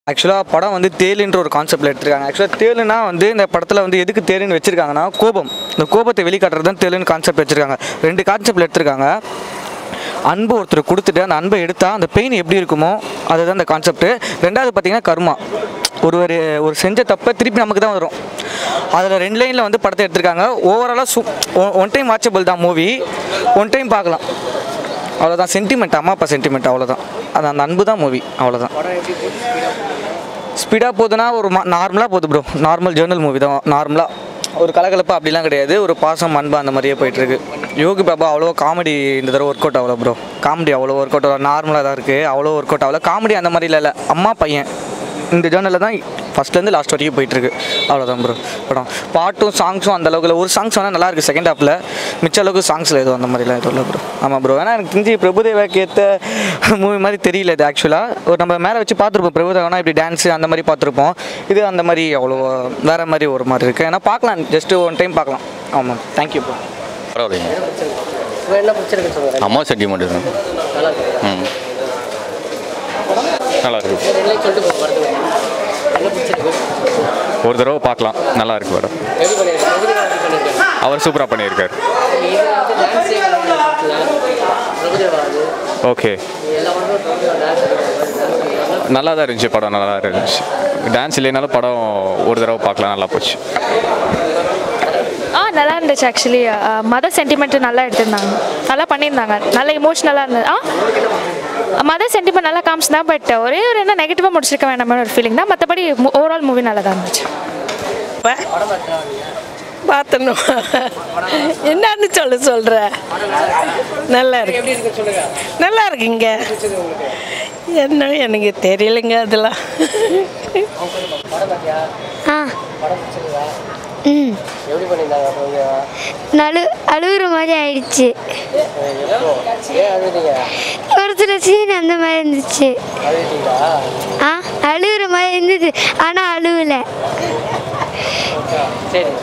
ஆக்சுவலாக படம் வந்து தேலுன்ற ஒரு கான்செப்டில் எடுத்திருக்காங்க ஆக்சுவலாக தேலுனா வந்து இந்த படத்தில் வந்து எதுக்கு தேலுன்னு வச்சுருக்காங்கன்னா கோபம் இந்த கோபத்தை வெளிக்காட்டுறது தான் தேலுன்னு கான்செப்ட் வச்சுருக்காங்க ரெண்டு கான்செப்டில் எடுத்திருக்காங்க அன்பு ஒருத்தர் கொடுத்துட்டு அந்த அன்பை எடுத்தால் அந்த பெயின் எப்படி இருக்குமோ அதுதான் இந்த கான்செப்ட் ரெண்டாவது பார்த்தீங்கன்னா கர்மா ஒரு ஒரு ஒரு செஞ்ச தப்பை திருப்பி நமக்கு தான் வரும் அதில் ரெண்டு லைனில் வந்து படத்தை எடுத்திருக்காங்க ஓவராலாக சூ ஒன் டைம் வாட்சபிள் தான் மூவி ஒன் டைம் பார்க்கலாம் அவ்வளோதான் சென்டிமெண்ட் அம்மா அப்பா சென்டிமெண்ட் அவ்வளோதான் அது அந்த அன்பு தான் மூவி அவ்வளோதான் ஸ்பீடாக போகுதுன்னா ஒரு நார்மலாக போகுது ப்ரோ நார்மல் ஜேர்னல் மூவி தான் நார்மலாக ஒரு கலகலப்பு அப்படிலாம் கிடையாது ஒரு பாசம் அன்பு அந்த மாதிரியே போயிட்டுருக்கு யோகி பாபா அவ்வளோ காமெடி இந்த தடவை ஒர்க் அவுட் ஆகல ப்ரோ காமெடி அவ்வளோ ஒர்க் அவுட் ஆகல நார்மலாக தான் இருக்குது அவ்வளோ ஒர்க் அவுட் ஆகல காமெடி அந்த மாதிரி இல்லை அம்மா பையன் இந்த ஜேர்னலில் தான் ஃபஸ்ட்லேருந்து லாஸ்ட் வரைக்கும் போயிட்டுருக்கு அவ்வளோதான் ப்ரோ படம் பாட்டும் சாங்ஸும் அந்த அளவுக்கு இல்லை ஒரு சாங்ஸ் வேணால் நல்லா இருக்குது செகண்ட் ஹாஃபில் மிச்ச அளவுக்கு சாங்ஸில் எதுவும் அந்த மாதிரிலாம் எதுவும் இல்லை ப்ரோ ஆமாம் ப்ரோ ஏன்னா எனக்கு தெரிஞ்சு பிரபுதேவாக்கு ஏற்ற மூவி மாதிரி தெரியல இது ஆக்சுவலாக ஒரு நம்ம மேலே வச்சு பார்த்துருப்போம் பிரபுதேவனா இப்படி டான்ஸு அந்த மாதிரி பார்த்துருப்போம் இது அந்த மாதிரி அவ்வளோ வேறு மாதிரி ஒரு மாதிரி இருக்குது ஏன்னா பார்க்கலாம் ஜஸ்ட்டு ஒன் டைம் பார்க்கலாம் ஆமாம் தேங்க்யூ ப்ரோ பரவாயில்லைங்க என்ன பிடிச்சிருக்கு சொல்லுங்க அம்மா சென்டிமெண்ட் தான் நல்லா இருக்கு ம் நல்லா இருக்கு ரெண்டு சொல்லிட்டு போங்க வரது என்ன பிடிச்சிருக்கு ஒரு தடவை பார்க்கலாம் நல்லா இருக்கு படம் எப்படி பண்ணியிருக்காங்க எப்படி பண்ணியிருக்காங்க அவர் சூப்பராக பண்ணியிருக்காரு இது வந்து டான்ஸே பிரபுதேவா அது ஓகே எல்லா படமும் பிரபுதேவா டான்ஸ் நல்லா தான் இருந்துச்சு படம் நல்லா தான் இருந்துச்சு டான்ஸ் இல்லைனாலும் படம் ஒரு தடவை பார்க்கலாம் நல்லா போச்சு ஆ நல்லா இருந்துச்சு ஆக்சுவலி மத சென்டிமெண்ட் நல்லா எடுத்திருந்தாங்க நல்லா பண்ணியிருந்தாங்க நல்ல இமோஷ்னலாக இருந்தது ஆ மத சென்டிமெண்ட் நல்லா காமிச்சுதான் பட் ஒரே ஒரு என்ன நெகட்டிவாக முடிச்சிருக்க வேண்டாம்னு ஒரு ஃபீலிங் தான் மற்றபடி ஓவரால் மூவி நல்லா தான் இருந்துச்சு பார்த்தணும் என்னன்னு சொல்ல சொல்ற நல்லா இருக்கு எப்படி இருக்கு சொல்லுங்க நல்லா இருக்குங்க என்ன எனக்கு தெரியலைங்க அதெல்லாம் படம் பார்த்தியா ஆ படம் பிடிச்சிருக்கா ம் எப்படி பண்ணியிருந்தாங்க பிரபுதேவா நழு அழுகுற மாதிரி ஆயிடுச்சு எப்போ ஏன் அழுதுட்டீங்க ஒரு சில சீன் அந்த மாதிரி இருந்துச்சு அழுதுட்டீங்களா ஆ அழுகுற மாதிரி இருந்தது ஆனால் அழுவல சரி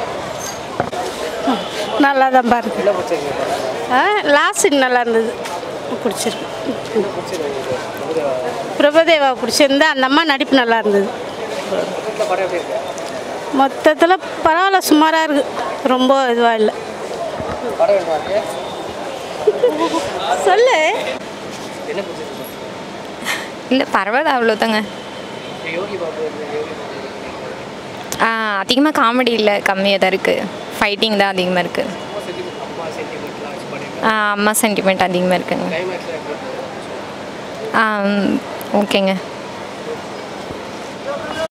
நல்லா தான் பாருங்க என்ன பிடிச்சிருக்கு படம் லாஸ்ட் நல்லா இருந்தது பிடிச்சிருக்கு பிடிச்சிருக்கு பிரபுதேவா பிரபுதேவா பிடிச்சிருந்தா அந்த அம்மா நடிப்பு நல்லா இருந்தது இந்த படம் எப்படி இருக்கு மொத்தத்தில் பரவாயில்ல சுமாராக இருக்குது ரொம்ப இதுவாக இல்லை படம் எப்படி இருக்கு சொல்லு என்ன பிடிச்சிருக்கு இல்லை பரவாயில்ல அவ்வளோதாங்க யோகி பாபு இருக்கு, யோகி பாபு அதிகமாக காமெடி இல்லை கம்மியாக தான் இருக்குது ஃபைட்டிங் தான் அதிகமாக இருக்குது அம்மா சென்டிமெண்ட்லாம் வச்சு பண்ணியிருக்காங்க அம்மா சென்டிமெண்ட் அதிகமாக இருக்குங்க கிளைமேக்ஸில் எப்படி ஓகேங்க